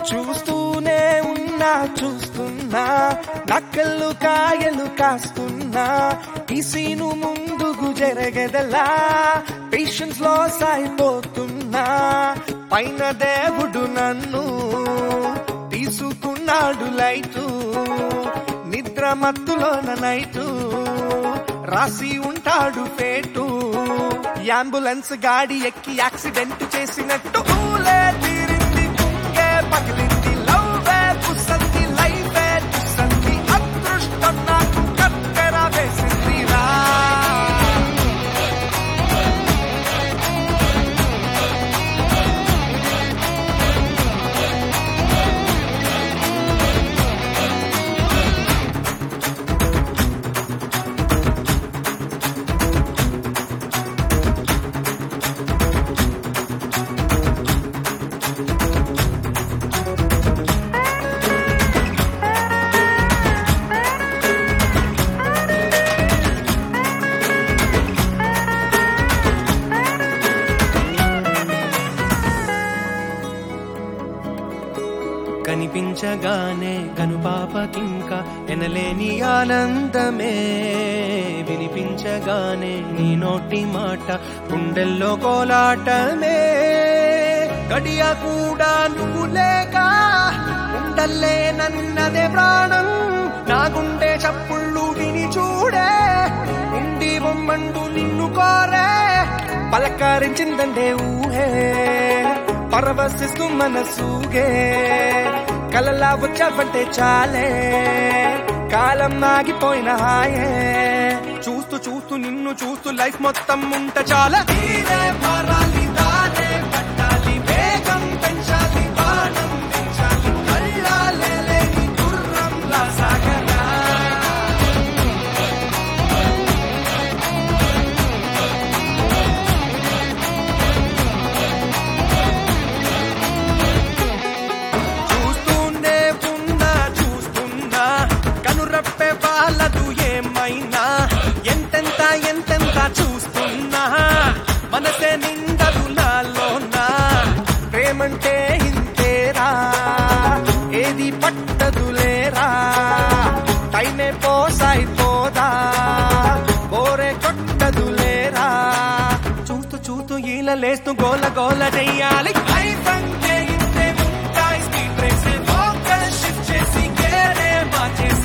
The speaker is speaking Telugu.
చూస్తూనే ఉన్నా చూస్తున్నా నక్కలు కాయలు కాస్తున్నా ఈ సీను ముందుకు జరగదలా పేషెన్స్ లాస్ అయిపోతున్నా పైన దేవుడు నన్ను తీసుకున్నాడు లైటు నిద్ర మత్తులోన నైటు రాసి ఉంటాడు పేటు అంబులెన్స్ గాడి ఎక్కి యాక్సిడెంట్ చేసినట్టు ఊలే తీరింది కుంగే పగిలింది లవ్వే పుసంది లైఫే తుసంది అదృష్టం నాకు కత్తెర వేసింది రా కనిపించగానే కనుపాపకింక ఎనలేని ఆనందమే వినిపించగానే నీ నోటి మాట గుండెల్లో కోలాటమే గడియ కూడా నువ్వు లేక ఉండల్లే నన్నదే ప్రాణం నా గుండె చప్పుళ్ళు విని చూడే ఉండి బొమ్మండు నిన్ను కోరే పలకారించిందండే ఊహే పరవశిస్తూ మనసూగే కలలా వచ్చావంటే చాలే కాలం ఆగిపోయిన హాయే చూస్తూ చూస్తూ నిన్ను చూస్తూ లైఫ్ మొత్తం ఉంట చాలా తీరే పారాలి దానే పట్టాలి వేగం పెంచాలి బాణం పెంచాలి కళ్ళాలే లేని గుర్రంలా సాగరా చూస్తూనే ఉన్నా చూస్తున్నా కనురప్పే వాళ్ళదు ఏమైనా ఎంతెంత ఎంతెంత చూస్తున్నా మనసే నిండదు నాలోనా ప్రేమంటే ఇంతేరా ఏది పట్టదులేరా టైమే పోసాయిపోదా బోరే కొట్టదులేరా చూస్తూ చూస్తూ ఈల లేస్తూ గోల గోల చెయ్యాలి లైఫ్ అంటే ఇంతే ఉంటాయి స్పీడ్ బ్రేక్స్ ఫోకస్ షిఫ్ట్ చేసి గేరే మార్చేసి